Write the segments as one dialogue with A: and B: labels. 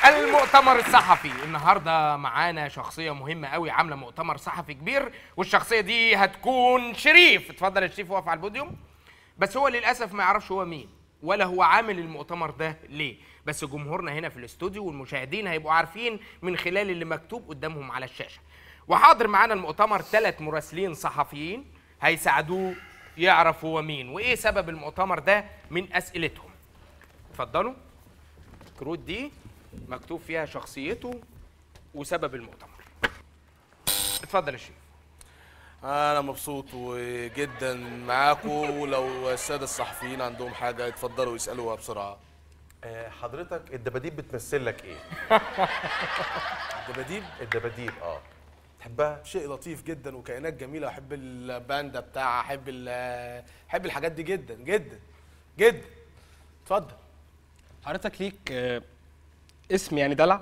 A: المؤتمر الصحفي النهارده معانا شخصيه مهمه قوي عامله مؤتمر صحفي كبير والشخصيه دي هتكون شريف اتفضل يا شريف واقف على البوديوم بس هو للاسف ما يعرفش هو مين ولا هو عامل المؤتمر ده ليه بس جمهورنا هنا في الاستوديو والمشاهدين هيبقوا عارفين من خلال اللي مكتوب قدامهم على الشاشه وحاضر معانا المؤتمر ثلاث مراسلين صحفيين هيساعدوه يعرف هو مين وايه سبب المؤتمر ده من اسئلتهم اتفضلوا الكروت دي مكتوب فيها شخصيته وسبب المؤتمر اتفضل يا شريف
B: انا مبسوط جدا معاكم ولو الساده الصحفيين عندهم حاجه يتفضلوا يسالوها بسرعه
C: آه، حضرتك الدباديب بتمثل لك ايه؟
B: الدباديب
C: الدباديب اه تحبها؟
B: شيء لطيف جدا وكائنات جميله احب الباندا بتاعها احب ال- احب الحاجات دي جدا جدا جدا اتفضل
D: حضرتك ليك آه، اسم يعني دلع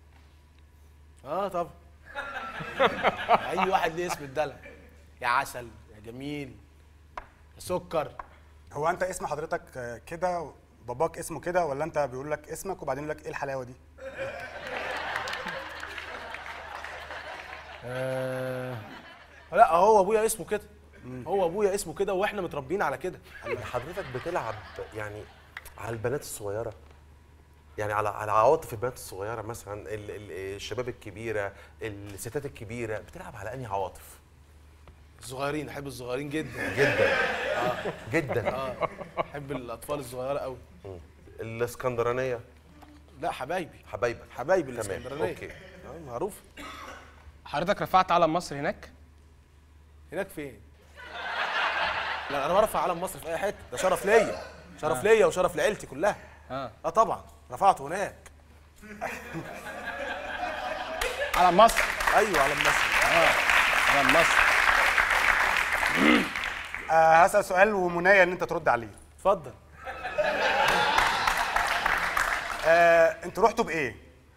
B: اه طبعا اي واحد ليه اسم الدلع يا عسل يا جميل يا سكر
E: هو انت اسم حضرتك آه، كده باباك اسمه كده ولا انت بيقول لك اسمك وبعدين يقول لك ايه الحلاوه دي
B: آه لا هو ابويا اسمه كده هو ابويا اسمه كده واحنا متربيين على كده
C: حضرتك بتلعب يعني على البنات الصغيره يعني على على عواطف البنات الصغيره مثلا ال- ال- الشباب الكبيره الستات الكبيره بتلعب على انهي عواطف
B: الصغيرين احب الصغيرين جدا
C: جدا جدا
B: اه احب الاطفال الصغيره قوي
C: مم. الاسكندرانيه
B: لا حبايبي
C: حبايبك
B: حبايبي
C: تمام
B: الاسكندرانيه
C: اوكي
B: آه معروف
D: حضرتك رفعت علم مصر هناك
B: هناك فين لا انا برفع علم مصر في اي حته ده شرف ليا شرف ليا وشرف لعيلتي كلها
D: اه
B: اه طبعا رفعته هناك
D: علم مصر
B: ايوه علم مصر
D: علم مصر
E: آه هسال سؤال ومنايا ان انت ترد عليه
B: اتفضل
E: آه انتوا رحتوا بايه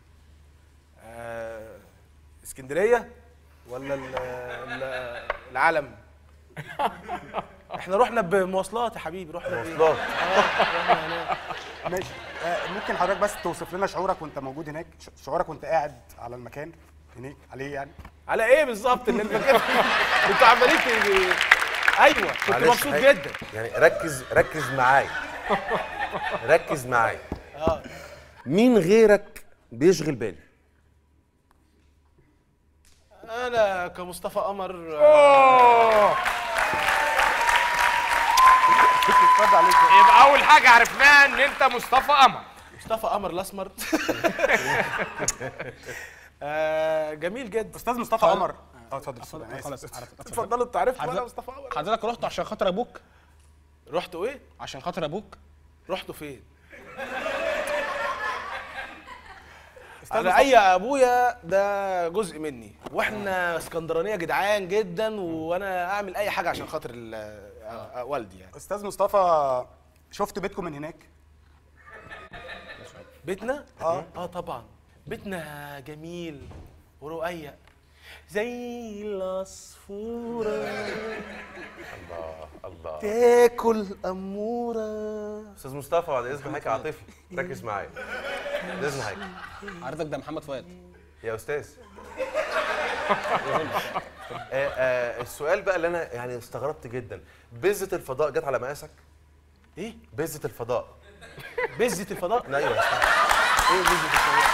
B: آه اسكندريه ولا ال- ال- العلم احنا رحنا بمواصلات يا حبيبي رحنا بإيه؟
C: مواصلات
B: رحنا هناك
E: ماشي آه ممكن حضرتك بس توصف لنا شعورك وانت موجود هناك ش- شعورك وانت قاعد على المكان هناك عليه يعني
B: على ايه بالظبط اللي انت كده انتوا عمالين ت- ايوه كنت
C: معلش،
B: مبسوط
C: هي-
B: جدا
C: يعني ركز ركز معايا ركز معايا
B: اه
C: مين غيرك بيشغل بالي
B: انا كمصطفى قمر آه،
E: اتفضل عليك
A: يبقى اول حاجه عرفناها ان انت مصطفى قمر
B: مصطفى قمر الاسمر آه جميل جدا
E: استاذ مصطفى قمر اه اتفضل اتفضل أنا آسف.
D: خلاص عرفت
B: اتفضلوا انتوا عرفتوا انا
D: حضرتك-
B: مصطفى قمر
D: حضرتك رحت عشان خاطر ابوك
B: رحتوا ايه؟
D: عشان خاطر ابوك
B: رحتوا فين؟
E: أستاذ
B: انا
E: مصطفى-
B: اي ابويا ده جزء مني واحنا اسكندرانيه جدعان جدا وانا اعمل اي حاجه عشان خاطر ال- آه، آه، والدي يعني
E: استاذ مصطفى شفت بيتكم من هناك
B: بيتنا اه اه طبعا بيتنا جميل ورقيق زي العصفوره
C: الله الله
B: تاكل اموره
C: استاذ مصطفى بعد اذن حضرتك عاطفي ركز معايا بعد اذن حضرتك
D: حضرتك ده محمد فؤاد
C: يا استاذ آه آه السؤال بقى اللي انا يعني استغربت جدا بزة الفضاء جت على مقاسك
B: ايه
C: بزة الفضاء
B: بزة الفضاء
C: لا ايوه استنى.
B: ايه بزة الفضاء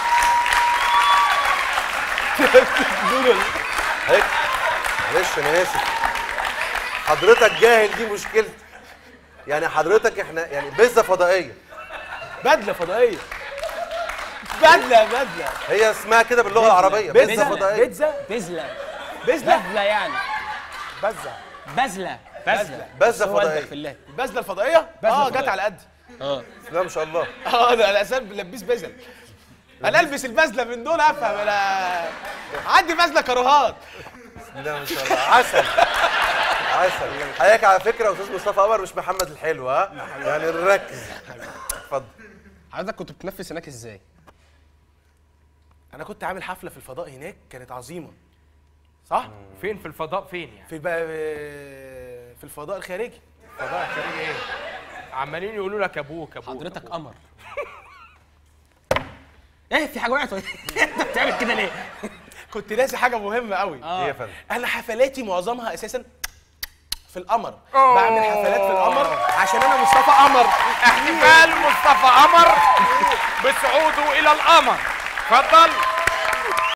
C: هيك معلش انا اسف حضرتك جاهل دي مشكلتي يعني حضرتك احنا يعني بزة فضائية
B: بدله فضائيه بدله بدله
C: هي اسمها كده باللغة العربية
B: بزة
C: بزة فضائية
B: بزة
D: بزله
B: بزله
D: بزله يعني
E: بزه
D: بزله بزله
C: بزة
D: بس هو قدك
C: فضائية.
D: في الله
B: البزله الفضائيه
D: بزلة
B: اه جت
D: فضائية.
B: على قدي
D: اه
C: لا ما شاء الله
B: اه ده انا اساسا بلبس بزل انا البس البزله من دول افهم انا عندي بزله كروهات
C: لا ما شاء الله عسل عسل حضرتك على فكرة استاذ مصطفى قمر مش محمد الحلو ها يعني ركز اتفضل
D: حضرتك كنت بتنفس هناك ازاي
B: انا كنت عامل حفله في الفضاء هناك كانت عظيمه صح
A: فين في الفضاء فين يعني
B: في بقى في الفضاء الخارجي
A: الفضاء الخارجي ايه عمالين يقولوا لك ابوك ابوك
D: حضرتك
A: أبوك.
D: قمر ايه في حاجه وقعت ولا إيه؟ انت بتعمل كده ليه
B: كنت ناسي حاجه مهمه قوي
C: ايه يا فندم
B: انا حفلاتي معظمها اساسا في القمر
A: أوه.
B: بعمل حفلات في القمر عشان انا مصطفى قمر
A: احتفال مصطفى قمر بصعوده الى القمر اتفضل